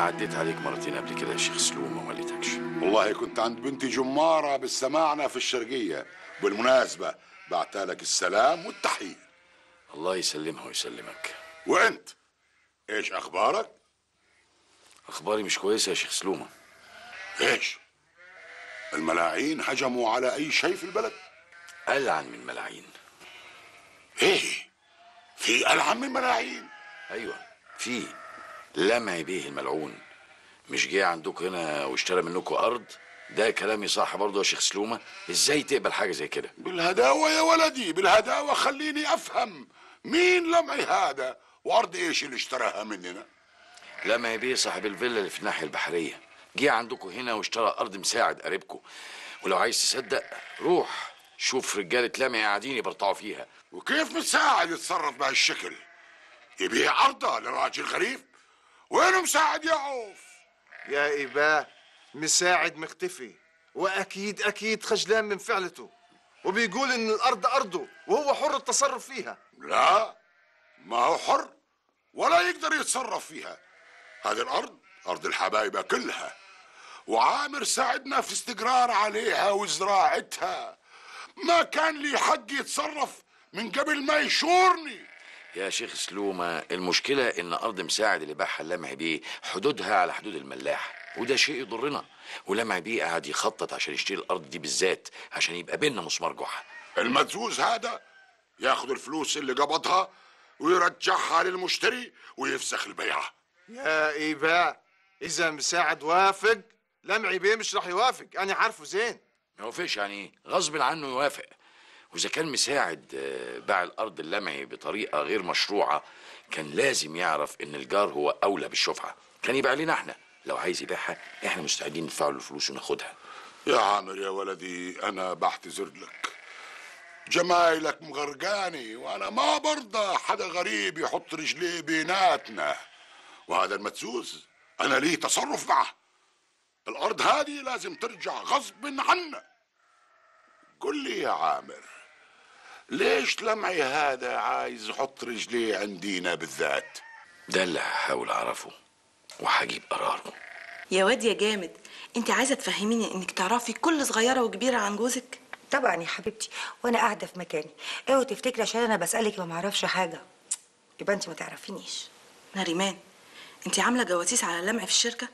عديت عليك مرتين قبل كده يا شيخ سلوم وما لقيتكش والله كنت عند بنتي جمارة بالسماعنة في الشرقية بالمناسبة بعتها لك السلام والتحية الله يسلمها ويسلمك وانت ايش اخبارك اخباري مش كويسه يا شيخ سلومه ايش الملاعين هجموا على اي شيء في البلد ألعن من ملاعين ايه في ألعن من ملاعين ايوه في لمع بيه الملعون مش جه عندكم هنا واشترى منكم ارض ده كلامي صح برضه يا شيخ سلومه ازاي تقبل حاجه زي كده بالهداوة يا ولدي بالهداوة خليني افهم مين لمعي هذا وارض ايش اللي اشتراها مننا لمع بيه صاحب الفيلا اللي في الناحيه البحريه جه عندكم هنا واشترى ارض مساعد قريبكم ولو عايز تصدق روح شوف رجاله لمع قاعدين يبرطعوا فيها وكيف مساعد يتصرف بهالشكل يبيع ارضه لراجل غريب وينه مساعد يا عوف يا إباه مساعد مختفي وأكيد أكيد خجلان من فعلته وبيقول إن الأرض أرضه وهو حر التصرف فيها لا ما هو حر ولا يقدر يتصرف فيها هذه الارض ارض الحبايبه كلها وعامر ساعدنا في استقرار عليها وزراعتها ما كان لي حق يتصرف من قبل ما يشورني يا شيخ سلومة المشكلة إن أرض مساعد اللي باعها لمع بيه حدودها على حدود الملاح وده شيء يضرنا ولمع بيه قاعد يخطط عشان يشتري الأرض دي بالذات عشان يبقى بينا مسمار جحا المدزوز هذا ياخذ الفلوس اللي قبضها ويرجعها للمشتري ويفسخ البيعه يا إباه إذا مساعد وافق لمعي بيه مش رح يوافق أنا عارفه زين ما يوافقش يعني إيه؟ غصب عنه يوافق وإذا كان مساعد آه، باع الأرض اللمعي بطريقة غير مشروعة كان لازم يعرف إن الجار هو أولى بالشفعة كان يبيع لنا إحنا لو عايز يبيعها إحنا مستعدين ندفع له الفلوس وناخدها يا عامر يا ولدي انا بعتذر لك جمايلك مغرقاني وانا ما برضى حدا غريب يحط رجليه بيناتنا وهذا المدسوس انا لي تصرف معه الارض هذه لازم ترجع غصب عنا قل لي يا عامر ليش لمعي هذا عايز يحط رجليه عندينا بالذات ده اللي هحاول أعرفه وهجيب قراره يا واد يا جامد انت عايزه تفهميني انك تعرفي كل صغيره وكبيره عن جوزك طبعا يا حبيبتي وانا قاعده في مكاني اوعي تفتكري عشان انا بسالك ما معرفش حاجه يبقى انت ما تعرفينيش ناريمان انت عامله جواسيس على لمع في الشركه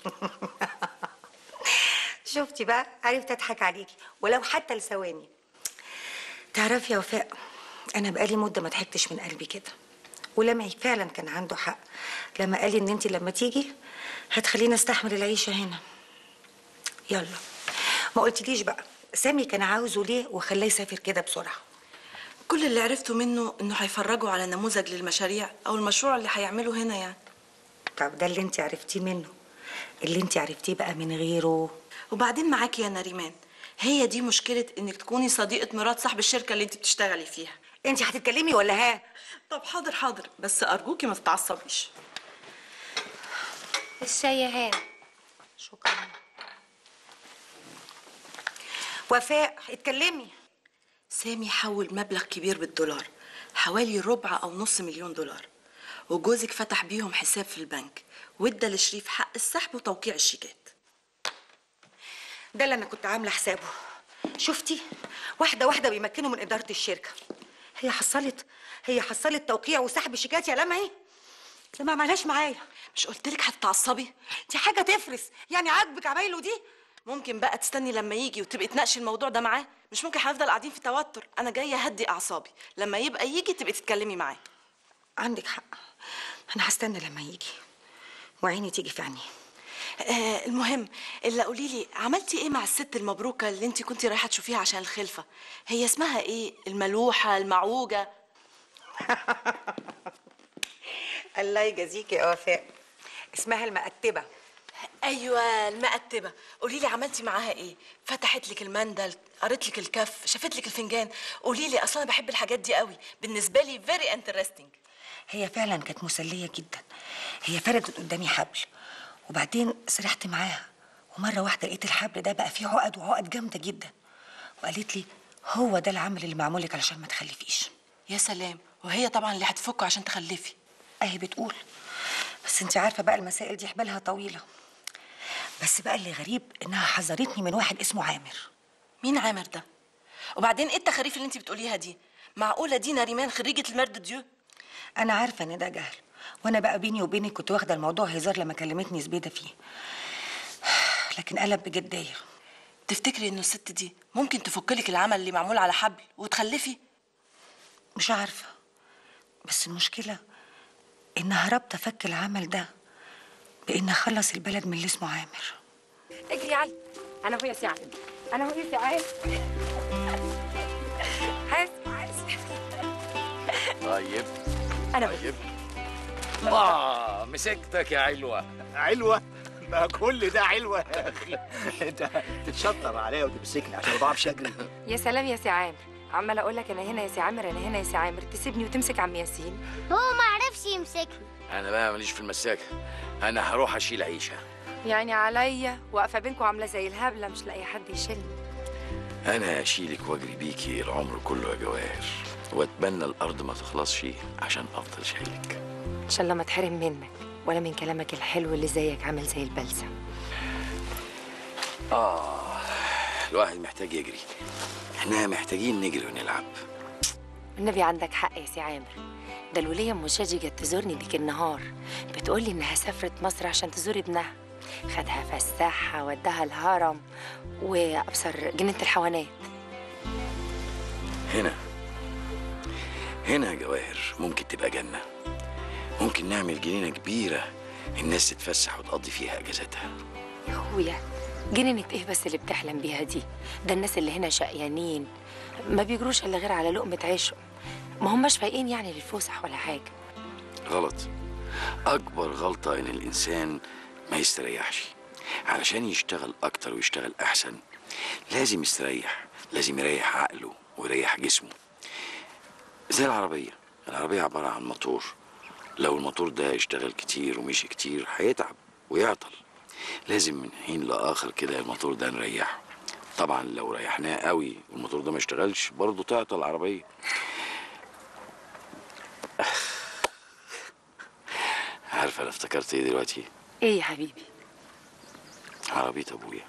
شفتي بقى عرفت اضحك عليكي ولو حتى لثواني تعرفي يا وفاء انا بقالي مده ما ضحكتش من قلبي كده ولمعي فعلا كان عنده حق لما قال لي ان انت لما تيجي هتخليني استحمل العيشه هنا يلا ما قلتليش بقى سامي كان عاوزه ليه وخلاه يسافر كده بسرعه كل اللي عرفته منه انه هيفرجوا على نموذج للمشاريع او المشروع اللي هيعمله هنا يعني طب ده اللي انت عرفتيه منه اللي انت عرفتيه بقى من غيره وبعدين معاكي يا ناريمان هي دي مشكله انك تكوني صديقه مرات صاحب الشركه اللي انت بتشتغلي فيها انت هتتكلمي ولا ها طب حاضر حاضر بس ارجوكي ما تتعصبيش الشاي يا هان شكرا وفاء اتكلمي سامي حول مبلغ كبير بالدولار حوالي ربع او نص مليون دولار وجوزك فتح بيهم حساب في البنك وادى لشريف حق السحب وتوقيع الشيكات ده اللي انا كنت عامله حسابه شفتي واحده واحده بيمكنوا من اداره الشركه هي حصلت هي حصلت توقيع وسحب شيكات يا لمعي ده ما عملهاش معايا مش قلت لك هتتعصبي دي حاجه تفرس يعني عاجبك عمايله دي ممكن بقى تستني لما يجي وتبقي تناقشي الموضوع ده معاه مش ممكن هنفضل قاعدين في توتر انا جايه اهدي اعصابي لما يبقى يجي تبقي تتكلمي معاه عندك حق انا هستنى لما يجي وعيني تيجي في عينيه آه المهم الا قولي لي عملتي ايه مع الست المبروكه اللي انت كنتي رايحه تشوفيها عشان الخلفه هي اسمها ايه الملوحه المعوجه الله يجازيكي يا وفاء اسمها المقتبه ايوه المقتبه قولي لي عملتي معاها ايه فتحت لك المندل قرت لك الكف شافت لك الفنجان قولي لي اصلا انا بحب الحاجات دي قوي بالنسبه لي فيري انترستنج هي فعلا كانت مسليه جدا هي فردت قدامي حبل وبعدين سرحت معاها ومره واحده لقيت الحبل ده بقى فيه عقد وعقد جامده جدا وقالت لي هو ده العمل اللي معمول لك علشان ما تخلفيش يا سلام وهي طبعا اللي هتفكه عشان تخلفي اهي بتقول بس انت عارفه بقى المسائل دي حبالها طويله بس بقى اللي غريب انها حذرتني من واحد اسمه عامر مين عامر ده وبعدين ايه التخاريف اللي انت بتقوليها دي معقوله دينا ريمان خريجه المرد ديو انا عارفه ان ده جهل وانا بقى بيني وبينك كنت واخده الموضوع هزار لما كلمتني زبيده فيه لكن قلب بجديه تفتكري انه الست دي ممكن تفكلك العمل اللي معمول على حبل وتخلفي مش عارفه بس المشكله انها رابطه فك العمل ده بان اخلص البلد من اللي اسمه عامر اجري يا علي انا هو يا سعاد انا هو يا سعاد حاسب حاسب طيب انا طيب اه مسكتك يا علوه علوة ما كل ده علوة يا أخي أنت تتشطر عليا وتمسكني عشان ما بعرفش أجري يا سلام يا سي عامر عمال اقول لك انا هنا يا سي عامر انا هنا يا سي عامر تسيبني وتمسك عم ياسين هو ما عرفش يمسكني انا بقى ماليش في المساكه انا هروح اشيل عيشه يعني عليا واقفه بينكم عامله زي الهبله مش لاقي حد يشيلني انا اشيلك واجري بيكي العمر كله يا جواهر واتمنى الارض ما تخلصش عشان افضل شايلك ان شاء الله ما اتحرم منك ولا من كلامك الحلو اللي زيك عامل زي البلسم الواحد محتاج يجري احنا محتاجين نجري ونلعب النبي عندك حق يا سي عامر ده الولية ام شاجي جت تزورني ديك النهار بتقولي انها سافرت مصر عشان تزور ابنها خدها فسحها وداها الهرم وابصر جنينة الحيوانات هنا هنا يا جواهر ممكن تبقى جنة ممكن نعمل جنينة كبيرة الناس تتفسح وتقضي فيها اجازاتها يا اخويا جنينة ايه بس اللي بتحلم بيها دي ده الناس اللي هنا شقيانين ما بيجروش الا غير على لقمة عيشهم ما هماش فايقين يعني للفسح ولا حاجة غلط أكبر غلطة إن الإنسان ما يستريحش علشان يشتغل أكتر ويشتغل أحسن لازم يستريح لازم يريح عقله ويريح جسمه زي العربية العربية عبارة عن موتور لو الموتور ده اشتغل كتير ومشي كتير هيتعب ويعطل لازم من حين لآخر كده الموتور ده نريحه طبعا لو ريحناه قوي والموتور ده ما اشتغلش برضه تعطل العربية عارفة أنا افتكرت إيه دلوقتي؟ ايه يا حبيبي عربية أبويا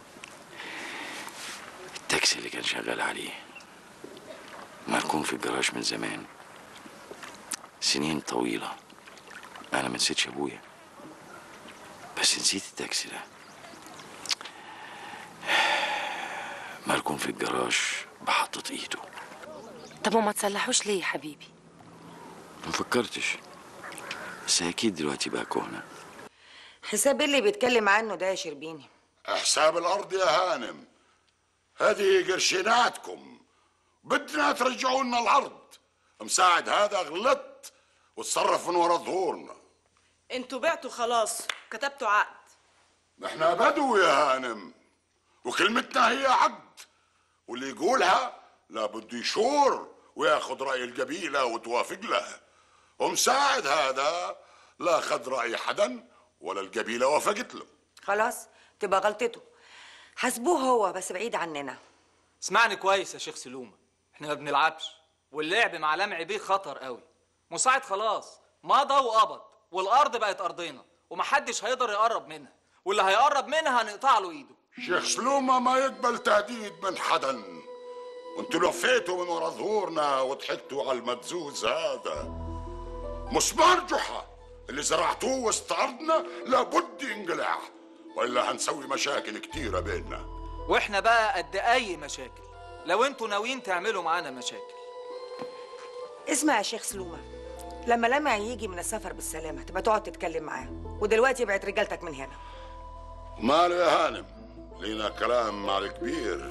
التاكسي اللي كان شغال عليه مركون في الجراج من زمان سنين طويلة أنا ما نسيتش أبويا بس نسيت التاكسي ده مركون في الجراج بحطة إيده طب وما تصلحوش ليه يا حبيبي ما فكرتش بس أكيد دلوقتي بقى كهنة حساب إيه اللي بيتكلم عنه ده يا شربيني حساب الارض يا هانم هذه قرشيناتكم بدنا ترجعوا لنا الارض مساعد هذا غلط وتصرف من ورا ظهورنا انتوا بعتوا خلاص كتبتوا عقد نحن بدو يا هانم وكلمتنا هي عقد واللي يقولها لابد يشور وياخذ راي القبيله وتوافق له ومساعد هذا لا اخذ راي حدا ولا القبيله وافقت له خلاص تبقى غلطته حاسبوه هو بس بعيد عننا اسمعني كويس يا شيخ سلومة احنا ما بنلعبش واللعب مع لمع بيه خطر قوي مساعد خلاص مضى وقبض والارض بقت ارضنا ومحدش هيقدر يقرب منها واللي هيقرب منها هنقطع له ايده شيخ سلومة ما يقبل تهديد من حدا وانتوا لفيتوا من ورا ظهورنا وضحكتوا على المدزوز هذا مسمار جحا اللي زرعتوه وسط ارضنا لابد ينقلع والا هنسوي مشاكل كتيره بيننا واحنا بقى قد اي مشاكل لو انتوا ناويين تعملوا معانا مشاكل اسمع يا شيخ سلومة لما لمع يجي من السفر بالسلامة تبقى تقعد تتكلم معاه ودلوقتي بقت رجالتك من هنا ماله يا هانم لينا كلام مع الكبير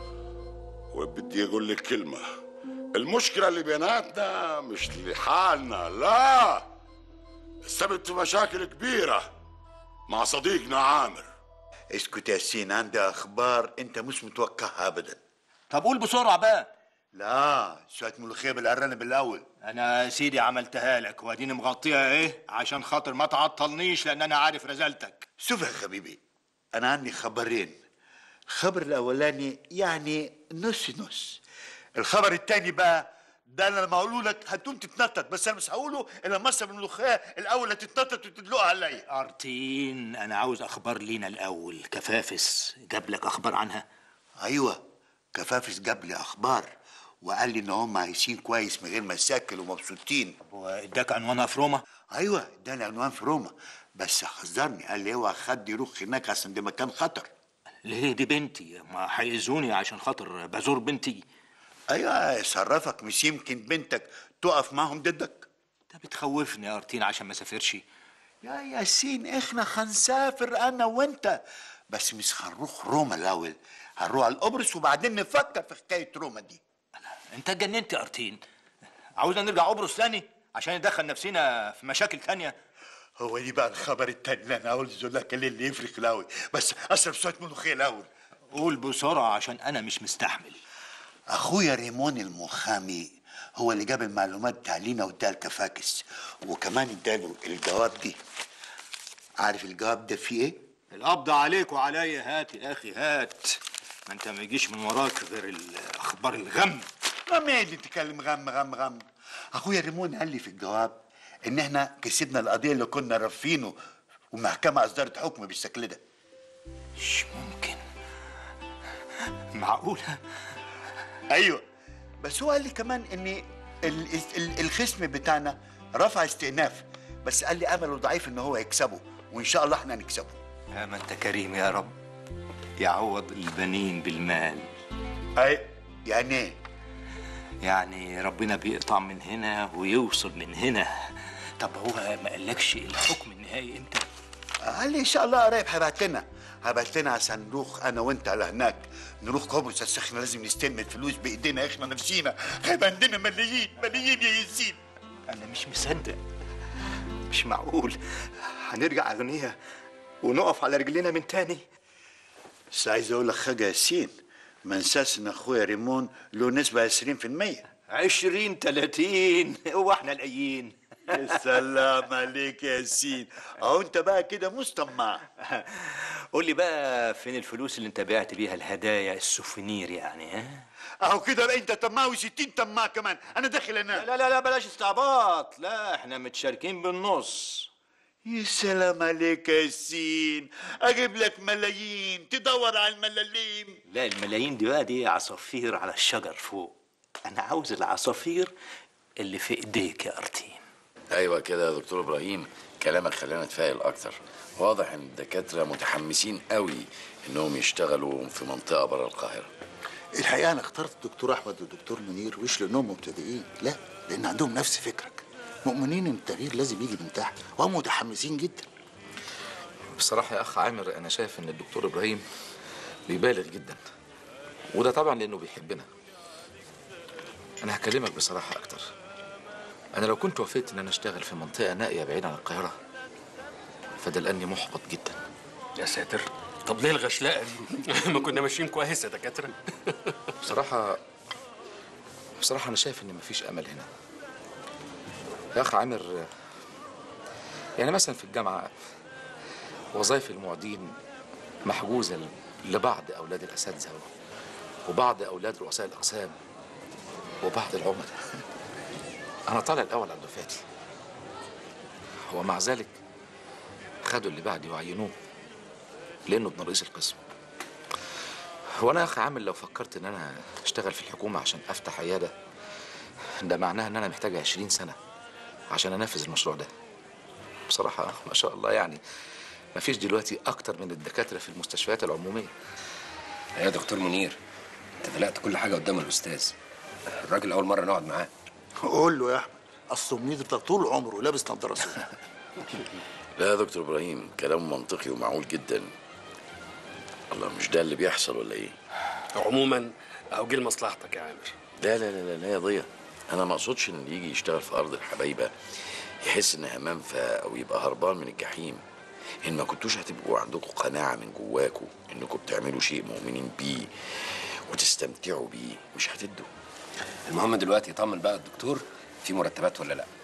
وبدي اقول لك كلمه المشكله اللي بيناتنا مش لحالنا لا السبب في مشاكل كبيره مع صديقنا عامر اسكت يا سين عندي اخبار انت مش متوقعها ابدا طب قول بسرعة بقى لا شوية ملوخية بالارانب الاول أنا يا سيدي عملتها لك واديني مغطيها إيه عشان خاطر ما تعطلنيش لأن أنا عارف رزالتك شوف يا حبيبي انا عندي خبرين الخبر الاولاني يعني نص نص الخبر التاني بقى ده انا لما اقوله لك هتقوم تتنطط بس انا مش هقوله الا لما اشرب الملوخيه الاول هتتنطط وتدلقها عليا ارتين انا عاوز اخبار لينا الاول كفافس جاب لك اخبار عنها ايوه كفافس جاب لي اخبار وقال لي ان هم عايشين كويس من غير مشاكل ومبسوطين واداك عنوانها في روما ايوه اداني عنوان في روما بس حذرني قال لي اوعى حد يروح هناك عشان ده مكان خطر ليه دي بنتي ما هيأذوني عشان خاطر بزور بنتي ايوه صرفك مش يمكن بنتك تقف معهم ضدك ده بتخوفني يا ارتين عشان ما سافرش يا ياسين احنا هنسافر انا وانت بس مش هنروح روما الاول هنروح على القبرص وبعدين نفكر في حكايه روما دي انت اتجننت يا ارتين عاوزنا نرجع قبرص تاني عشان ندخل نفسنا في مشاكل تانية هو دي بقى الخبر التاني اللي انا عاوز اقول لك عليه اللي يفرق الاول بس اشرب شويه ملوخيه الاول قول بسرعه عشان انا مش مستحمل اخويا ريمون المحامي هو اللي جاب المعلومات بتاع لينا واداها لكفاكس وكمان اداله الجواب دي عارف الجواب ده فيه ايه؟ القبض عليك وعليا هات يا اخي هات ما انت ما يجيش من وراك غير الاخبار الغم غم ايه اللي تتكلم غم غم غم اخويا ريمون قال لي في الجواب ان احنا كسبنا القضيه اللي كنا رافينه والمحكمه اصدرت حكم بالشكل ده مش ممكن معقوله ايوه بس هو قال لي كمان ان ال- ال- الخصم بتاعنا رفع استئناف بس قال لي امله ضعيف ان هو يكسبه وان شاء الله احنا نكسبه يا ما انت كريم يا رب يعوض البنين بالمال اي يعني ايه يعني ربنا بيقطع من هنا ويوصل من هنا طب هو ما قالكش الحكم النهائي امتى قال لي ان شاء الله قريب هيبعت لنا هيبعت لنا عشان نروح انا وانت على هناك نروح قبرص بس احنا لازم نستلم الفلوس بايدينا احنا نفسينا هيبقى عندنا ملايين ملايين يا ياسين انا مش مصدق مش معقول هنرجع اغنياء ونقف على رجلينا من تاني بس عايز اقول لك حاجه يا ياسين ما انساش ان اخويا ريمون له نسبه 20% عشرين تلاتين هو احنا القايين يا سلام عليك يا ياسين اهو انت بقى كده مش طماع قول لي بقى فين الفلوس اللي انت بعت بيها الهدايا السوفينير يعني ها اهو كده بقى انت طماع و60 طماع كمان انا داخل انام لا لا لا بلاش استعباط لا احنا متشاركين بالنص يا سلام عليك يا ياسين اجيب لك ملايين تدور على الملاليم لا الملايين دي بقى دي عصافير على الشجر فوق انا عاوز العصافير اللي في ايديك يا ارتين ايوه كده يا دكتور ابراهيم كلامك خلانا نتفائل اكتر واضح ان الدكاتره متحمسين قوي انهم يشتغلوا في منطقه بره القاهره الحقيقه انا اخترت الدكتور احمد والدكتور منير مش لانهم مبتدئين لا لان عندهم نفس فكرك مؤمنين ان التغيير لازم يجي من تحت وهم متحمسين جدا بصراحة يا أخ عامر أنا شايف إن الدكتور إبراهيم بيبالغ جدا وده طبعا لأنه بيحبنا أنا هكلمك بصراحة أكتر أنا لو كنت وافقت إن أنا أشتغل في منطقة نائية بعيد عن القاهرة فده لأني محبط جدا يا ساتر طب ليه الغشلاء دي؟ ما كنا ماشيين كويس يا دكاترة بصراحة بصراحة أنا شايف إن مفيش أمل هنا يا أخ عامر يعني مثلا في الجامعة وظائف المعيدين محجوزة لبعض أولاد الأساتذة وبعض أولاد رؤساء الأقسام وبعض العملاء أنا طالع الأول على دفعتي ومع ذلك خدوا اللي بعدي وعينوه لأنه ابن رئيس القسم هو أنا يا أخ عامل لو فكرت إن أنا أشتغل في الحكومة عشان أفتح عيادة ده معناه إن أنا محتاج عشرين سنة عشان أنفذ المشروع ده بصراحة ما شاء الله يعني ما فيش دلوقتي أكتر من الدكاترة في المستشفيات العمومية يا دكتور منير انت دلقت كل حاجة قدام الأستاذ الراجل أول مرة نقعد معاه قول له يا احمد اصل منير ده طول عمره لابس نظاره سوداء لا يا دكتور ابراهيم كلام منطقي ومعقول جدا الله مش ده اللي بيحصل ولا ايه عموما أهو جه لمصلحتك يا عامر لا لا لا لا, لا يا ضيا انا ما اقصدش ان اللي يجي يشتغل في ارض الحبايبه يحس ان همام فا او يبقى هربان من الجحيم ان ما كنتوش هتبقوا عندكم قناعه من جواكم انكم بتعملوا شيء مؤمنين بيه وتستمتعوا بيه مش هتدوا المهم دلوقتي يطمن بقى الدكتور في مرتبات ولا لا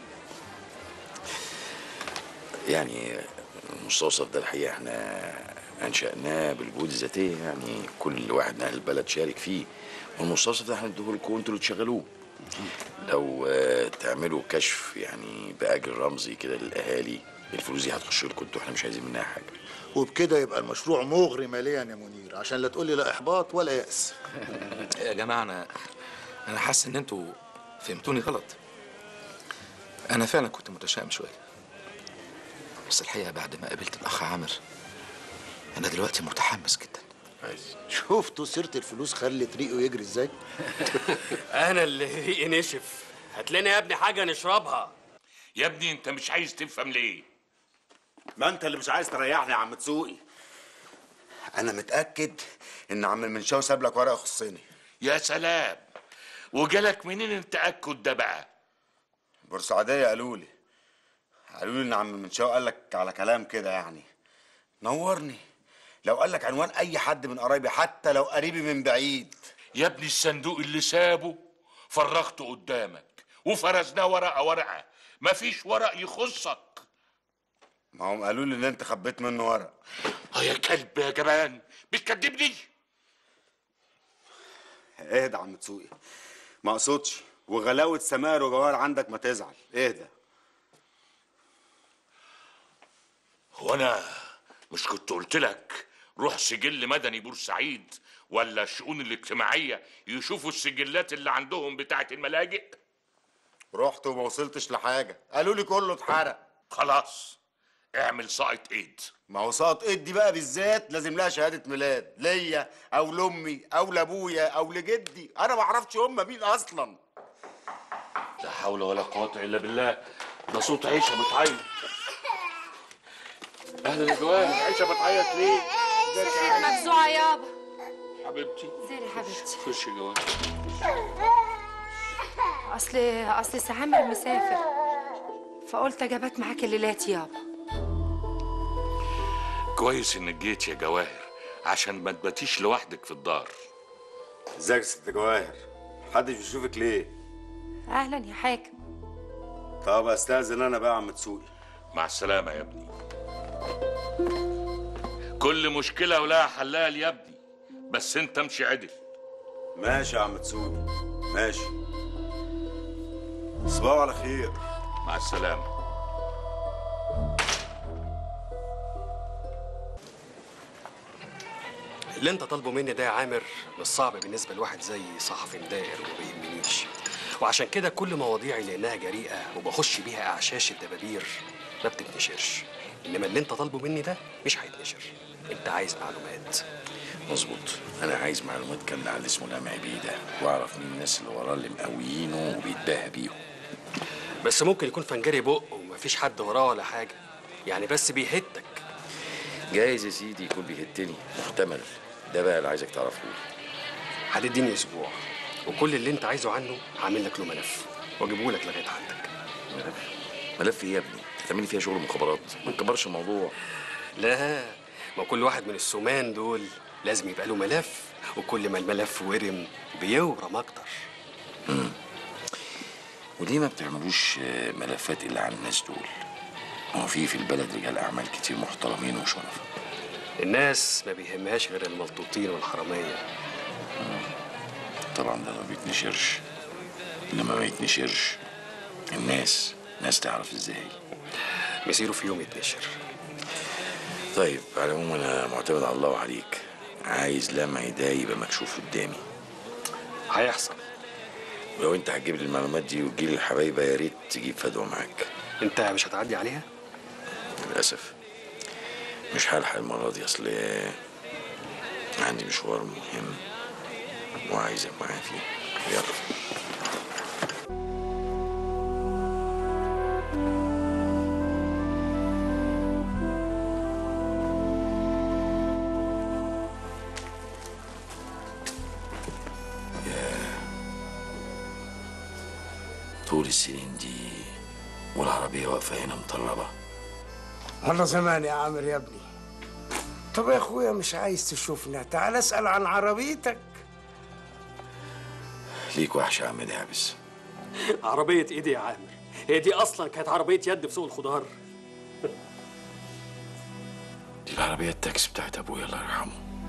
يعني المستوصف ده الحقيقه احنا انشأناه بالجهود الذاتيه يعني كل واحد من اهل البلد شارك فيه والمستوصف ده هنديه لكم انتوا اللي تشغلوه لو آه، تعملوا كشف يعني باجر رمزي كده للاهالي الفلوس دي هتخش لكم انتوا احنا مش عايزين منها حاجه وبكده يبقى المشروع مغري ماليا يا منير عشان لا تقول لي لا احباط ولا يأس يا جماعه انا انا حاسس ان انتوا فهمتوني غلط انا فعلا كنت متشائم شويه بس الحقيقه بعد ما قابلت الاخ عامر انا دلوقتي متحمس جدا شفتوا سيره الفلوس خلت ريقه يجري ازاي انا اللي ريقي نشف هات لنا يا ابني حاجه نشربها يا ابني انت مش عايز تفهم ليه ما انت اللي مش عايز تريحني يا عم تسوقي انا متاكد ان عم المنشاوي ساب لك ورقه يخصني يا سلام وجالك منين التاكد ده بقى بورسعيديه قالوا لي قالوا لي ان عم المنشاوي قال لك على كلام كده يعني نورني لو قال لك عنوان اي حد من قرايبي حتى لو قريبي من بعيد يا ابني الصندوق اللي سابه فرغته قدامك وفرزناه ورقه ورقه مفيش ورق يخصك ما هم قالوا لي ان انت خبيت منه ورق اه يا كلب يا جبان بتكدبني اهدى يا عم تسوقي ما اقصدش وغلاوه سمار وجوار عندك ما تزعل اهدى هو انا مش كنت قلت لك روح سجل مدني بورسعيد ولا الشؤون الاجتماعيه يشوفوا السجلات اللي عندهم بتاعه الملاجئ رحت وما وصلتش لحاجه قالوا لي كله اتحرق خلاص اعمل ساقط ايد ما هو ساقط ايد دي بقى بالذات لازم لها شهاده ميلاد ليا او لامي او لابويا او لجدي انا ما اعرفش هم مين اصلا لا حول ولا قوه الا بالله ده صوت عيشه بتعيط اهلا يا جوان عيشه بتعيط ليه ازيك يا عيشة؟ مفزوعة يابا حبيبتي زيري حبيبتي خش يا جوان اصل اصل سعامر مسافر فقلت اجابات معاك الليلات يابا كويس انك جيت يا جواهر عشان ما تباتيش لوحدك في الدار ازيك يا ست جواهر محدش بيشوفك ليه اهلا يا حاكم طب استاذن انا بقى يا عم تسوقي مع السلامه يا ابني كل مشكله ولها حلها يا ابني بس انت امشي عدل ماشي يا عم تسوقي ماشي صباح على خير مع السلامه اللي انت طالبه مني ده يا عامر مش صعب بالنسبه لواحد زي صحفي مدائر وما بيهمنيش وعشان كده كل مواضيعي لانها جريئه وبخش بيها اعشاش الدبابير ما بتتنشرش انما اللي انت طالبه مني ده مش هيتنشر انت عايز معلومات مظبوط انا عايز معلومات كامله على اللي اسمه لمعي بيه ده واعرف مين الناس اللي وراه اللي مقويينه وبيتباهى بيهم بس ممكن يكون فنجري بق ومفيش حد وراه ولا حاجه يعني بس بيهتك جايز يا سيدي يكون بيهتني محتمل ده بقى اللي عايزك تعرفه لي هتديني اسبوع وكل اللي انت عايزه عنه هعمل لك له ملف واجيبه لك لغايه عندك ملف ملف ايه يا ابني هتعملي فيها شغل مخابرات ما تكبرش الموضوع لا ما كل واحد من السومان دول لازم يبقى له ملف وكل ما الملف ورم بيورم اكتر وليه ما بتعملوش آه، ملفات الا عن الناس دول ما هو في في البلد رجال اعمال كتير محترمين وشرف الناس ما بيهمهاش غير الملطوطين والحراميه طبعا ده ما بيتنشرش لما ما يتنشرش الناس ناس تعرف ازاي مصيره في يوم يتنشر طيب على العموم انا معتمد على الله وعليك عايز لمعي ده يبقى مكشوف قدامي هيحصل ولو انت هتجيب لي المعلومات دي وتجيلي الحبايبه يا ريت تجيب فدوى معاك انت مش هتعدي عليها للاسف مش هلحق المره دي اصل عندي مشوار مهم وعايزك معايا فيه يلا طول السنين دي والعربية واقفة هنا مطربة والله زمان يا عامر يا ابني طب يا اخويا مش عايز تشوفنا تعال اسال عن عربيتك ليك وحش يا عم دعبس عربيه ايدي يا عامر هي دي اصلا كانت عربيه يد في سوق الخضار دي العربية التاكسي بتاعت أبويا الله يرحمه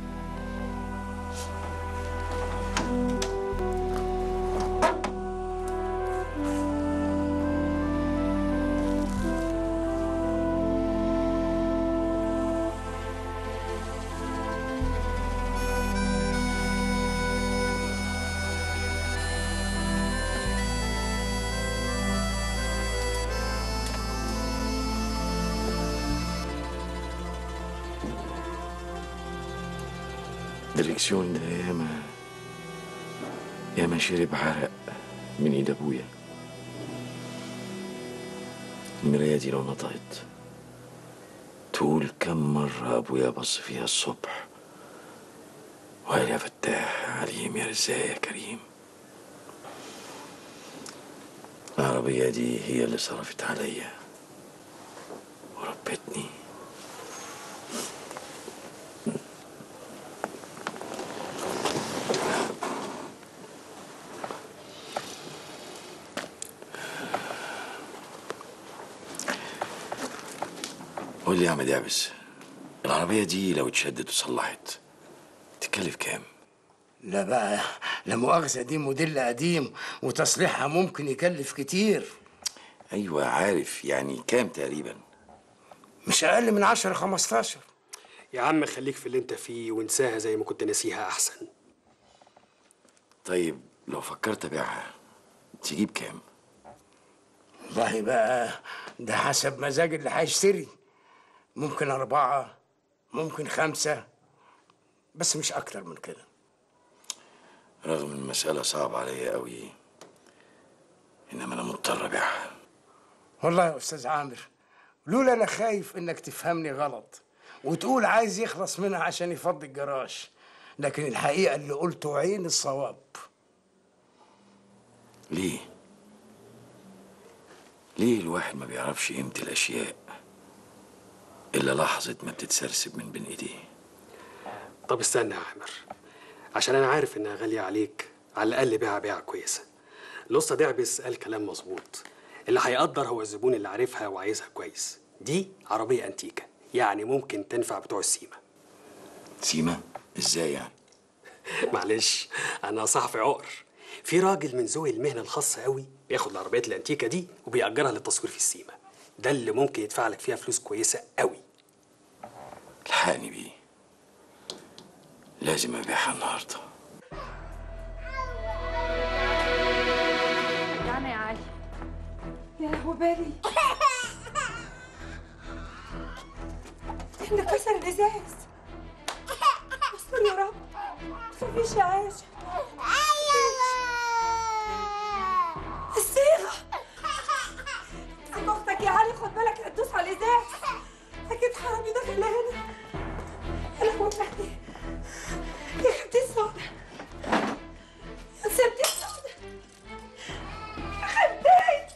دريكسيون ده ياما ياما شرب عرق من ايد ابويا المراية دي لو نطقت تقول كم مرة ابويا بص فيها الصبح وقال يا فتاح يا عليم يا رزاق يا كريم العربية دي هي اللي صرفت عليا وربتني قول لي يا عم دعبس العربية دي لو اتشدت وصلحت تكلف كام؟ لا بقى لا مؤاخذة دي موديل قديم وتصليحها ممكن يكلف كتير أيوة عارف يعني كام تقريبا؟ مش أقل من 10 15 يا عم خليك في اللي انت فيه وانساها زي ما كنت ناسيها احسن طيب لو فكرت أبيعها تجيب كام؟ والله بقى ده حسب مزاج اللي هيشتري ممكن أربعة ممكن خمسة بس مش أكتر من كده رغم إن المسألة صعبة عليا قوي إنما أنا مضطر أبيعها والله يا أستاذ عامر لولا أنا خايف إنك تفهمني غلط وتقول عايز يخلص منها عشان يفضي الجراج لكن الحقيقة اللي قلته عين الصواب ليه؟ ليه الواحد ما بيعرفش قيمة الأشياء إلا لحظة ما بتتسرسب من بين إيديه طب استنى يا عامر عشان انا عارف انها غاليه عليك على الاقل بيعها بيعه كويسه الاسطى دعبس قال كلام مظبوط اللي هيقدر هو الزبون اللي عارفها وعايزها كويس دي عربيه انتيكه يعني ممكن تنفع بتوع السيما سيما إزاي يعني؟ معلش انا صحفي عقر في راجل من ذوي المهنه الخاصه قوي بياخد العربيات الانتيكه دي وبيأجرها للتصوير في السيما ده اللي ممكن يدفع لك فيها فلوس كويسه قوي الحقني بيه لازم أبيعها النهاردة نعم يا علي يا لهوي بالي ده كسر الازاز استر يا رب مفيش يا عايشة الصيغة أما أختك يا علي خد بالك هتدوس على الإزاز أكيد حرامي داخل هنا يا لهوي بالي يا خدتي السودة يا سبتي السودة يا خدتي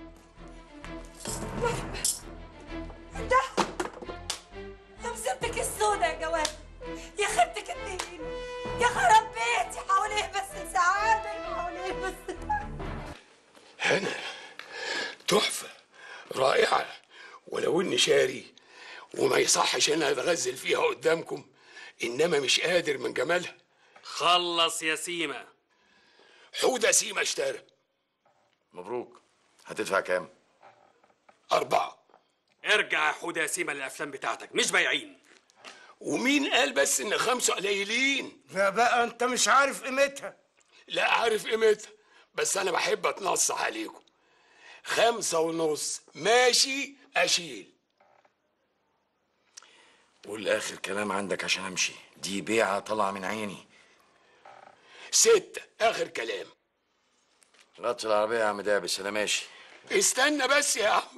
ده يا مصيبتك السودة يا جواد يا خدتك الدين يا خراب بيتي حواليه بس سعادة حواليه بس هنا تحفة رائعة ولو اني شاري وما يصحش انا اتغزل فيها قدامكم انما مش قادر من جمالها خلص يا سيما حودة سيما اشترى مبروك هتدفع كام؟ أربعة ارجع يا حوده يا سيما للافلام بتاعتك مش بايعين ومين قال بس ان خمسة قليلين لا بقى أنت مش عارف قيمتها لا عارف قيمتها بس انا بحب اتنصح عليكم خمسة ونص ماشي اشيل قول آخر كلام عندك عشان أمشي دي بيعة طالعة من عيني ستة اخر كلام غطي العربية يا عم دابس أنا ماشي استنى بس يا عم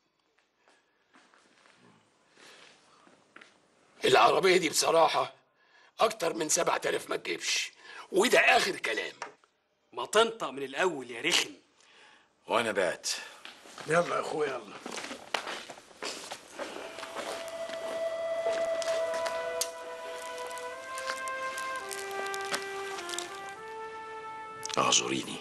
العربية دي بصراحة أكتر من سبعة آلاف ما تجيبش وده آخر كلام ما تنطق من الاول يا رخم وأنا بعت يلا يا أخويا يلا اعذريني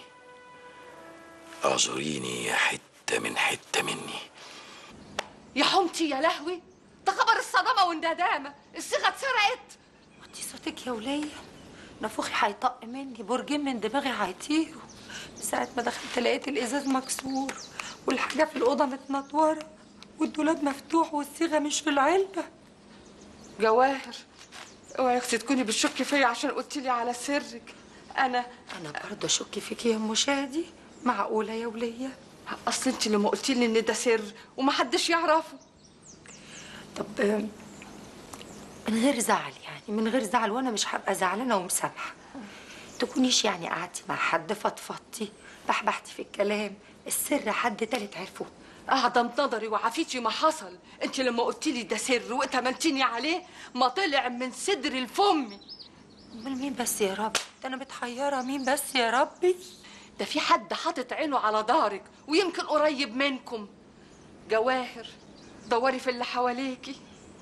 اعذريني يا حتة من حتة مني يا حمتي يا لهوي ده خبر الصدمه والندامه الصيغه اتسرقت وطي صوتك يا ولية نافوخي هيطق مني برجين من دماغي هيطيروا من ساعة ما دخلت لقيت الإزاز مكسور والحاجة في الأوضة متنطورة والدولاب مفتوح والصيغة مش في العلبة جواهر اوعي يا اختي تكوني بتشكي فيا عشان قلت لي على سرك انا انا برضه اشك فيكي يا ام شادي معقوله يا وليه اصل انت اللي ما قلتي لي ان ده سر ومحدش يعرفه طب آم، من غير زعل يعني من غير زعل وانا مش هبقى زعلانه ومسامحه تكونيش يعني قعدتي مع حد فضفضتي بحبحتي في الكلام السر حد تالت عرفه اعظم نظري وعافيتي ما حصل انت لما قلت لي ده سر واتمنتيني عليه ما طلع من صدر الفم امال مين بس يا رب ده انا متحيره مين بس يا ربي ده في حد حاطط عينه على دارك ويمكن قريب منكم جواهر دوري في اللي حواليكي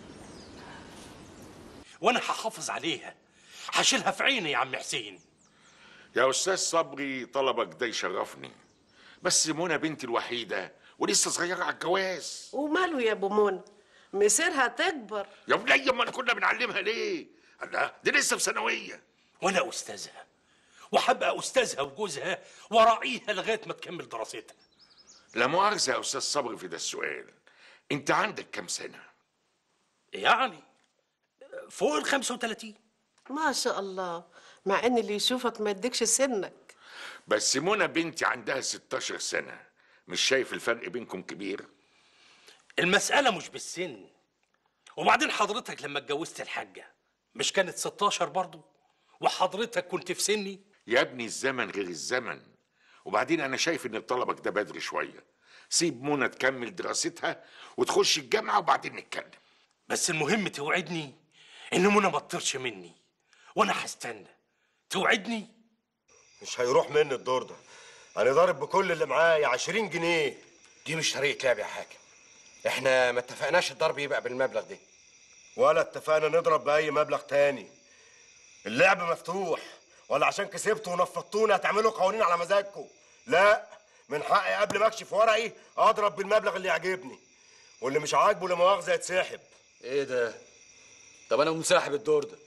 وانا هحافظ عليها هشيلها في عيني يا عم حسين يا استاذ صبري طلبك ده يشرفني بس منى بنتي الوحيده ولسه صغيره على الجواز وماله يا ابو منى مصيرها تكبر يا ولية ما كنا بنعلمها ليه الله دي لسه في ثانويه وانا استاذها وهبقى استاذها وجوزها وراعيها لغايه ما تكمل دراستها لا مؤاخذه يا استاذ صبري في ده السؤال انت عندك كام سنه يعني فوق ال 35 ما شاء الله مع ان اللي يشوفك ما يديكش سنك بس منى بنتي عندها 16 سنه مش شايف الفرق بينكم كبير المساله مش بالسن وبعدين حضرتك لما اتجوزت الحاجه مش كانت 16 برضه وحضرتك كنت في سني يا ابني الزمن غير الزمن وبعدين انا شايف ان طلبك ده بدري شويه سيب منى تكمل دراستها وتخش الجامعه وبعدين نتكلم بس المهم توعدني ان منى ما تطيرش مني وانا هستنى توعدني مش هيروح مني الدور ده انا ضارب بكل اللي معايا 20 جنيه دي مش طريقه لعب يا حاكم احنا ما اتفقناش الضرب يبقى بالمبلغ ده ولا اتفقنا نضرب باي مبلغ تاني اللعب مفتوح ولا عشان كسبتوا ونفضتونا هتعملوا قوانين على مزاجكم لا من حقي قبل ما اكشف ورقي اضرب بالمبلغ اللي يعجبني واللي مش عاجبه لا مؤاخذه يتسحب ايه ده طب انا منسحب الدور ده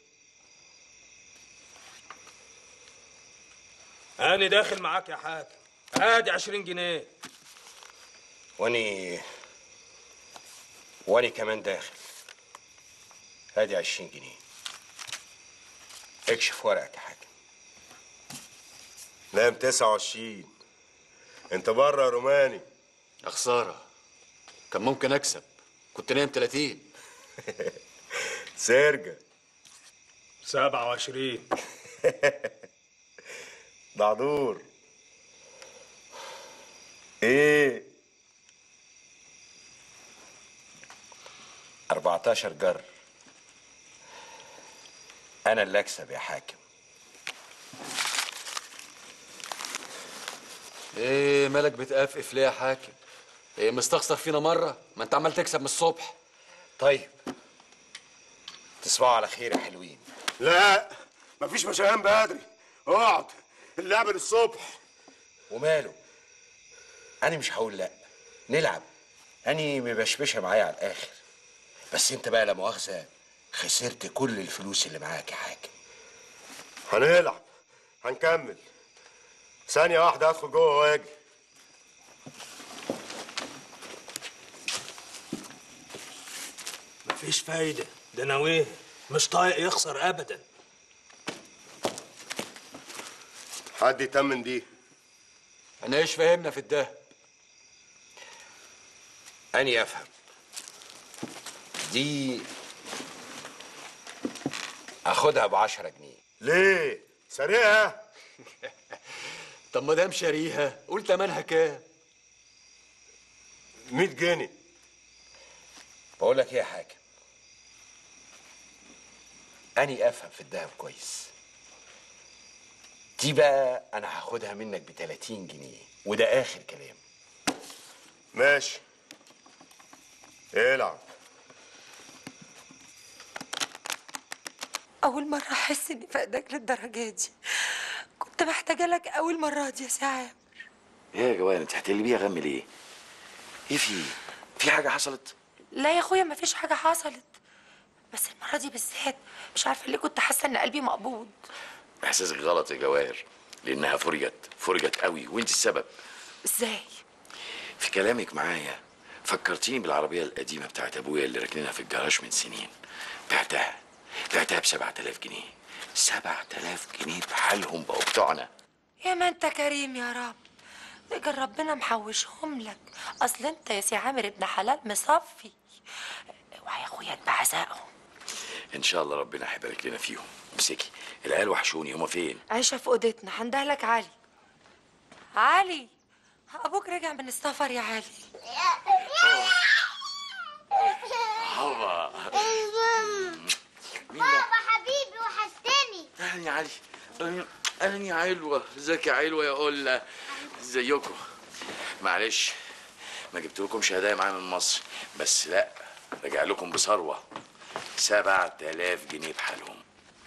انا داخل معاك يا حاكم ادي 20 جنيه واني واني كمان داخل ادي 20 جنيه اكشف ورقك يا حاجه نام 29 انت بره يا روماني يا خساره كان ممكن اكسب كنت نايم 30 سرجة 27 دعدور ايه 14 جر انا اللي اكسب يا حاكم ايه مالك بتقفقف ليه يا حاكم ايه مستخسر فينا مره ما انت عمال تكسب من الصبح طيب تصبحوا على خير يا حلوين لا مفيش مشاهين بدري اقعد اللعب للصبح وماله انا مش هقول لا نلعب اني مبشبشه معايا على الاخر بس انت بقى لا مؤاخذه خسرت كل الفلوس اللي معاك يا حاكم هنلعب هنكمل ثانية واحدة ادخل جوه واجي مفيش فايده ده ناويه مش طايق يخسر ابدا حد يتمن دي انا ايش فاهمنا في الدهب اني افهم دي اخدها ب 10 جنيه ليه سرقها طب ما دام شاريها قول تمنها كام 100 جنيه بقول لك ايه يا حاكم اني افهم في الذهب كويس دي بقى انا هاخدها منك ب 30 جنيه وده اخر كلام ماشي العب اول مره احس اني فاقدك للدرجه دي كنت محتاجه لك اول مره دي يا ساعه ايه يا جوان انت هتقلي بيها غم ليه؟ ايه في في حاجه حصلت؟ لا يا اخويا مفيش حاجه حصلت بس المره دي بالذات مش عارفه ليه كنت حاسه ان قلبي مقبوض احساسك غلط يا جواهر لانها فرجت فرجت قوي وانت السبب ازاي في كلامك معايا فكرتيني بالعربيه القديمه بتاعت ابويا اللي راكنينها في الجراج من سنين بعتها بعتها ب 7000 جنيه 7000 جنيه بحالهم بقوا بتوعنا يا ما انت كريم يا رب اجل ربنا محوشهم لك اصل انت يا سي عامر ابن حلال مصفي اوعى يا اخويا تبعزقهم ان شاء الله ربنا هيبارك لنا فيهم امسكي العيال وحشوني هما فين عايشه في اوضتنا هندهلك علي علي ابوك رجع من السفر يا علي هوا بابا حبيبي وحشتني اهلا يا علي اهلا أهلاً يا علوه ازيك يا علوه يا قله ازيكم معلش ما جبت لكمش هدايا معايا من مصر بس لا راجع لكم بثروه 7000 جنيه بحالهم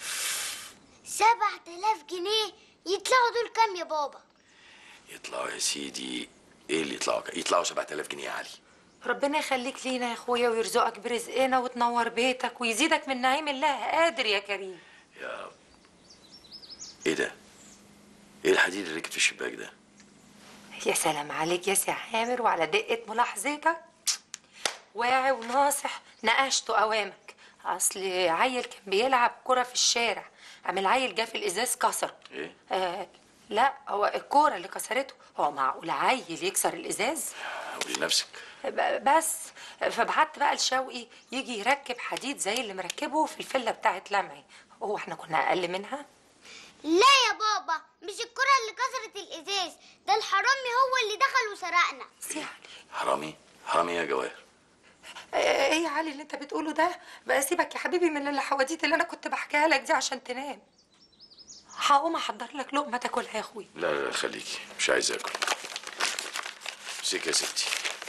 سبعة آلاف جنيه يطلعوا دول كام يا بابا يطلعوا يا سيدي ايه اللي يطلعوا يطلعوا 7000 جنيه يا علي ربنا يخليك لينا يا اخويا ويرزقك برزقنا وتنور بيتك ويزيدك من نعيم الله قادر يا كريم يا رب ايه ده ايه الحديد اللي ركب في الشباك ده يا سلام عليك يا سي عامر وعلى دقة ملاحظتك واعي وناصح نقشته اوامك اصل عيل كان بيلعب كرة في الشارع قام العيل جه في الازاز كسره ايه آه لا هو الكورة اللي كسرته هو معقول عيل يكسر الازاز قولي نفسك ب- بس فبعت بقى لشوقي يجي يركب حديد زي اللي مركبه في الفيلا بتاعت لمعي هو احنا كنا اقل منها لا يا بابا مش الكرة اللي كسرت الإزاز ده الحرامي هو اللي دخل وسرقنا حرامي حرامي يا جواهر ايه يا علي اللي انت بتقوله ده بقى سيبك يا حبيبي من الحواديت اللي انا كنت بحكيها لك دي عشان تنام هقوم احضر لك لقمه تاكلها يا اخوي لا لا خليكي مش عايز اكل امسكي يا ستي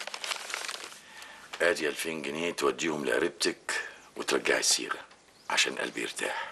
ادي 2000 جنيه توديهم لقريبتك وترجعي السيره عشان قلبي يرتاح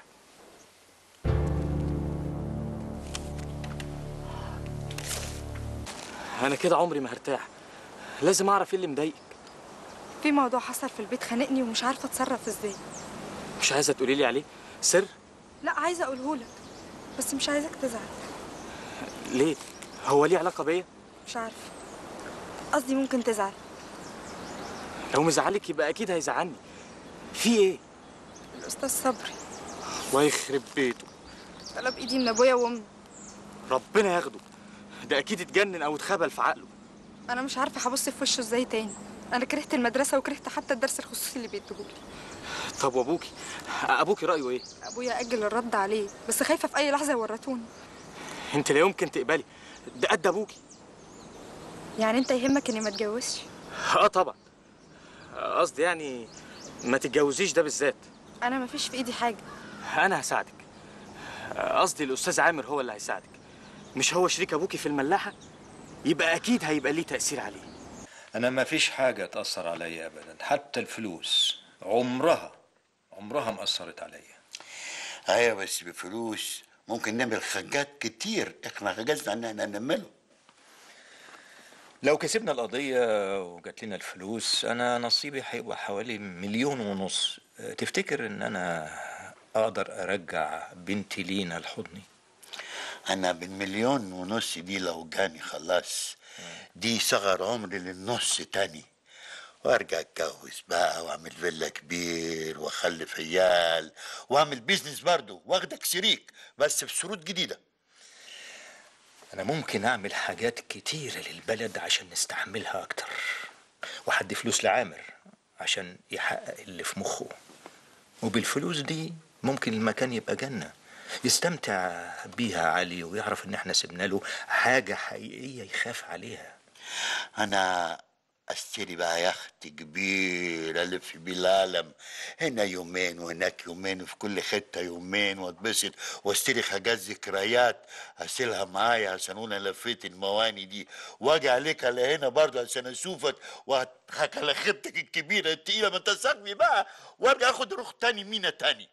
انا كده عمري ما هرتاح لازم اعرف ايه اللي مضايقك في موضوع حصل في البيت خانقني ومش عارفه اتصرف ازاي مش عايزه تقولي لي عليه سر لا عايزه اقوله لك بس مش عايزك تزعل ليه هو ليه علاقه بيا مش عارفه قصدي ممكن تزعل لو مزعلك يبقى اكيد هيزعلني في ايه الاستاذ صبري الله يخرب بيته طلب ايدي من ابويا وامي ربنا ياخده ده اكيد اتجنن او اتخبل في عقله انا مش عارفه هبص في وشه ازاي تاني انا كرهت المدرسه وكرهت حتى الدرس الخصوصي اللي بيديهولي طب وابوكي ابوكي رايه ايه ابويا اجل الرد عليه بس خايفه في اي لحظه يورطوني انت لا يمكن تقبلي ده قد ابوكي يعني انت يهمك اني ما اتجوزش اه طبعا قصدي يعني ما تتجوزيش ده بالذات انا ما فيش في ايدي حاجه انا هساعدك قصدي الاستاذ عامر هو اللي هيساعدك مش هو شريك ابوكي في الملاحه يبقى اكيد هيبقى ليه تاثير عليه انا ما فيش حاجه تاثر عليا ابدا حتى الفلوس عمرها عمرها ما اثرت عليا ايوه بس بفلوس ممكن نعمل حاجات كتير احنا عجزنا ان احنا نعمله لو كسبنا القضية وجات لنا الفلوس أنا نصيبي هيبقى حوالي مليون ونص أه، تفتكر إن أنا أقدر أرجع بنتي لينا لحضني؟ انا بالمليون ونص دي لو جاني خلاص دي صغر عمري للنص تاني وارجع اتجوز بقى واعمل فيلا كبير واخلف عيال واعمل بيزنس برضه واخدك شريك بس بشروط جديده أنا ممكن أعمل حاجات كتيرة للبلد عشان نستحملها أكتر وحد فلوس لعامر عشان يحقق اللي في مخه وبالفلوس دي ممكن المكان يبقى جنة يستمتع بيها علي ويعرف إن إحنا سيبنا له حاجة حقيقية يخاف عليها انا اشتري بقى يخت كبير الف بيه العالم هنا يومين وهناك يومين وفي كل حته يومين واتبسط واشتري حاجات ذكريات اشيلها معايا عشان انا لفيت المواني دي واجي عليك على هنا برضه عشان اشوفك واضحك على خدتك الكبيره التقيله ما انت صاحبي بقى وارجع اخد روح تاني مينا تاني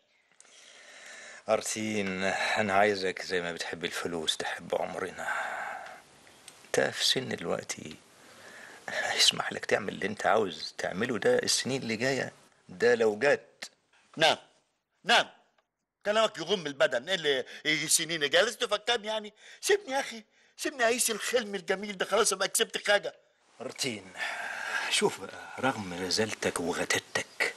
أرسين أنا عايزك زي ما بتحب الفلوس تحب عمرنا أنت في سن دلوقتي هيسمح لك تعمل اللي انت عاوز تعمله ده السنين اللي جايه ده لو جت نعم نعم كلامك يغم البدن ايه اللي يجي سنين جالس تفكرني يعني سيبني يا اخي سيبني اعيش الحلم الجميل ده خلاص ابقى كسبت حاجه مرتين شوف بقى رغم رزالتك وغتاتك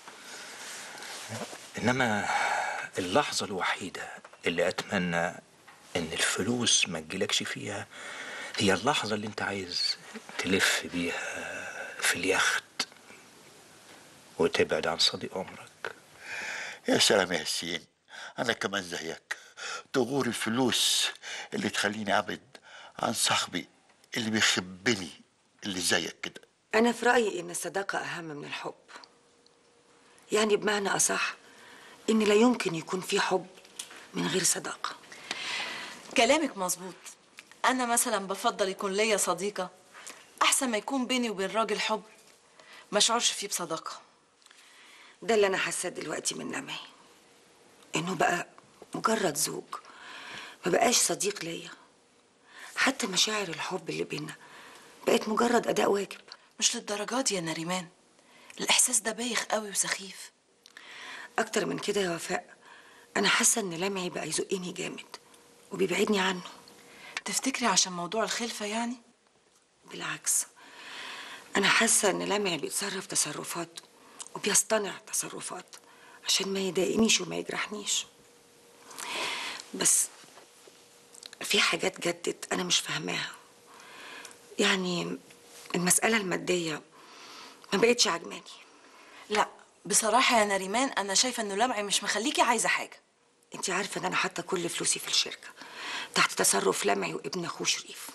انما اللحظه الوحيده اللي اتمنى ان الفلوس ما تجيلكش فيها هي اللحظه اللي انت عايز تلف بيها في اليخت وتبعد عن صديق عمرك يا سلام يا ياسين انا كمان زيك تغور الفلوس اللي تخليني ابعد عن صاحبي اللي بيحبني اللي زيك كده أنا في رأيي إن الصداقة أهم من الحب يعني بمعنى أصح إن لا يمكن يكون في حب من غير صداقة كلامك مظبوط انا مثلا بفضل يكون ليا صديقه احسن ما يكون بيني وبين راجل حب ما اشعرش فيه بصداقه ده اللي أنا حاساه دلوقتي من لمعي إنه بقى مجرد زوج ما بقاش صديق ليا حتى مشاعر الحب اللي بينا بقت مجرد أداء واجب مش للدرجات دي يا نريمان الاحساس ده بايخ قوي وسخيف أكتر من كده يا وفاء أنا حاسة إن لمعي بقى يزقني جامد وبيبعدني عنه تفتكري عشان موضوع الخلفه يعني بالعكس أنا حاسة إن لمعي بيتصرف تصرفات وبيصطنع تصرفات عشان ما يضايقنيش وما يجرحنيش بس في حاجات جدت أنا مش فاهماها يعني المسألة المادية ما بقتش عجباني لا بصراحه يا نريمان انا شايفه انه لمعي مش مخليكي عايزه حاجه انت عارفة إن أنا حاطة كل فلوسي في الشركة تحت تصرف لمعي وابن أخوه شريف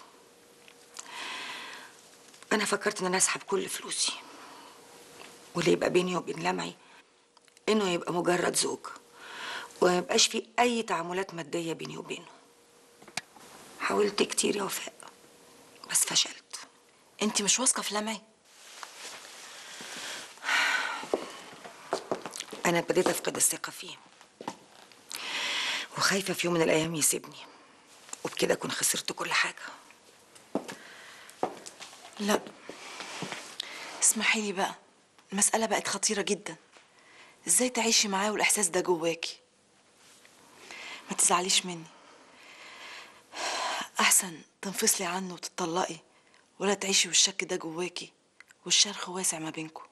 أنا فكرت إن أنا أسحب كل فلوسي واللي يبقى بيني وبين لمعي إنه يبقى مجرد زوج وما يبقاش في أي تعاملات مادية بيني وبينه حاولت كتير يا وفاء بس فشلت انت مش واثقه في لمعي أنا ابتديت أفقد الثقة فيه وخايفة في يوم من الأيام يسيبني وبكده أكون خسرت كل حاجة لا اسمحي لي بقى المسألة بقت خطيرة جدا ازاي تعيشي معاه والاحساس ده جواكي ما تزعليش مني احسن تنفصلي عنه وتطلقي ولا تعيشي والشك ده جواكي والشرخ واسع ما بينكم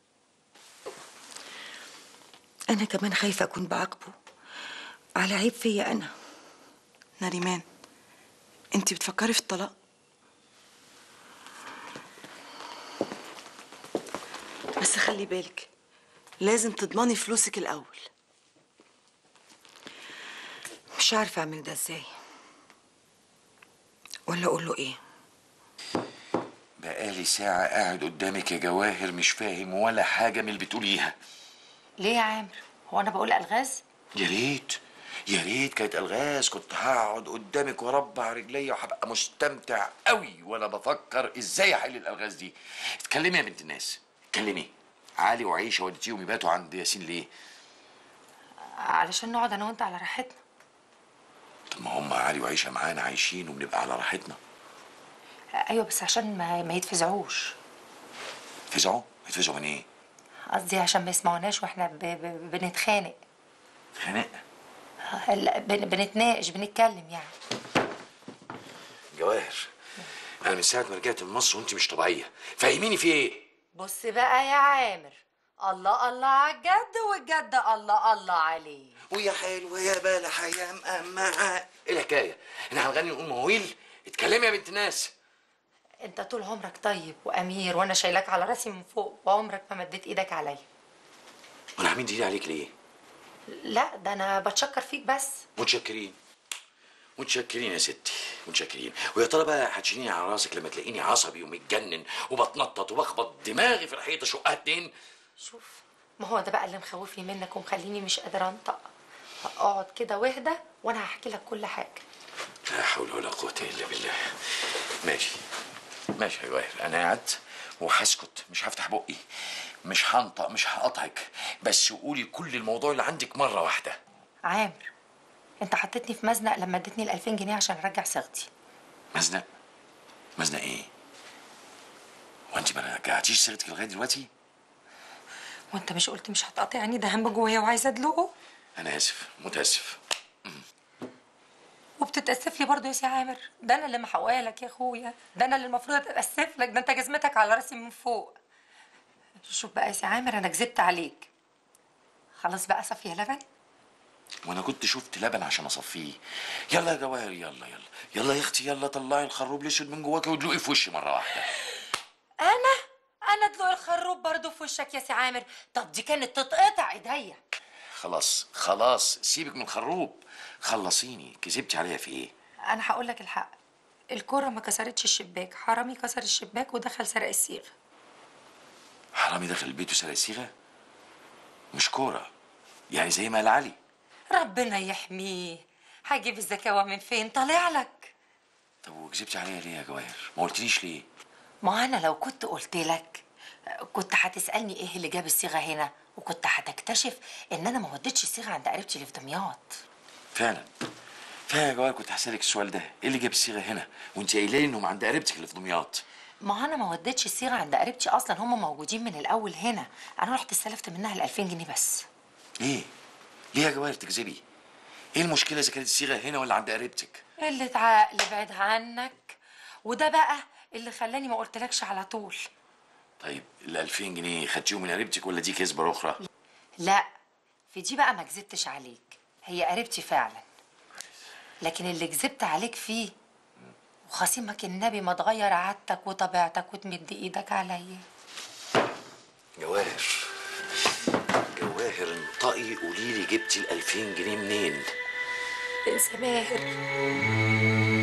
أنا كمان خايفة أكون بعاقبه على عيب فيا أنا نريمان انت بتفكري في الطلاق بس خلي بالك لازم تضمني فلوسك الاول مش عارفة أعمل ده إزاي ولا أقول له إيه بقالي ساعة قاعد قدامك يا جواهر مش فاهم ولا حاجة من اللي بتقوليها ليه يا عامر هو انا بقول الغاز يا ريت يا ريت كانت الغاز كنت هقعد قدامك واربع رجليا وهبقى مستمتع قوي وانا بفكر ازاي احل الالغاز دي اتكلمي يا بنت الناس اتكلمي علي وعيشه وديتيهم يباتوا عند ياسين ليه علشان نقعد انا وانت على راحتنا طب ما هم علي وعيشه معانا عايشين وبنبقى على راحتنا ايوه بس عشان ما, ما يتفزعوش يتفزعوا يتفزعوا من ايه قصدي عشان ما يسمعوناش واحنا ب... ب... بنتخانق خناق لا بن... بنتناقش بنتكلم يعني جواهر انا من ساعه ما رجعت من مصر وانت مش طبيعيه فهميني في ايه بص بقى يا عامر الله الله على الجد والجد الله الله عليه ويا حلوه يا بلح يا مقمعه ايه الحكايه احنا هنغني نقول مواويل اتكلمي يا بنت ناس انت طول عمرك طيب وامير وانا شايلاك على راسي من فوق وعمرك ما مديت ايدك عليا وانا عاملين دليل عليك ليه لا ده انا بتشكر فيك بس متشكرين متشكرين يا ستي متشكرين ويا ترى بقى هتشيليني على راسك لما تلاقيني عصبي ومتجنن وبتنطط وبخبط دماغي في الحيطه شقها اتنين شوف ما هو ده بقى اللي مخوفني منك ومخليني مش قادره انطق اقعد كده واهدى وانا هحكي لك كل حاجه لا حول ولا قوه الا بالله ماشي ماشي يا جواهر انا قاعد وهسكت مش هفتح بقي مش هنطق مش هقطعك بس قولي كل الموضوع اللي عندك مره واحده عامر انت حطيتني في مزنق لما اديتني ال 2000 جنيه عشان ارجع صيغتي مزنق مزنق ايه وانت ما رجعتيش سيرتك لغايه دلوقتي وانت مش قلت مش هتقاطعني ده هم جوايا وعايزه ادلقه انا اسف متاسف وبتتاسف لي برضه يا سي عامر ده انا اللي محققه لك يا اخويا ده انا اللي المفروض اتاسف لك ده انت جزمتك على راسي من فوق شوف بقى يا سي عامر انا كذبت عليك خلاص بقى صفيه لبن وانا كنت شفت لبن عشان اصفيه يلا يا جواهر يلا يلا يلا يا اختي يلا طلعي الخروب الاسود من جواكي وادلقي في وشي مره واحده انا انا ادلق الخروب برضه في وشك يا سي عامر طب دي كانت تتقطع ايديا خلاص خلاص سيبك من الخروب خلصيني كذبتي عليا في ايه انا هقول لك الحق الكرة ما كسرتش الشباك حرامي كسر الشباك ودخل سرق الصيغه حرامي دخل البيت وسرق الصيغه مش كوره يعني زي ما قال علي ربنا يحميه هجيب الزكاوة من فين طالع لك طب وكذبتي عليا ليه يا جواهر ما قلتليش ليه ما انا لو كنت قلت لك كنت هتسالني ايه اللي جاب الصيغه هنا وكنت هتكتشف ان انا ما وديتش الصيغه عند قريبتي اللي في دمياط فعلا فعلا يا جواهر كنت هسألك السؤال ده ايه اللي جاب الصيغه هنا وانت قايله لي انهم عند قريبتك اللي في دمياط ما انا ما وديتش الصيغه عند قريبتي اصلا هم موجودين من الاول هنا انا رحت استلفت منها ال 2000 جنيه بس ليه ليه يا جواهر تكذبي ايه المشكله اذا كانت الصيغه هنا ولا عند قريبتك قله عقل بعد عنك وده بقى اللي خلاني ما قلتلكش على طول طيب ال 2000 جنيه خدتيهم من قريبتك ولا دي كذبه اخرى لا في دي بقى ما كذبتش عليك هي قريبتي فعلا لكن اللي كذبت عليك فيه وخصيمك النبي ما تغير عادتك وطبيعتك وتمد ايدك عليا جواهر جواهر انطقي قولي لي جبتي ال 2000 جنيه منين انسى ماهر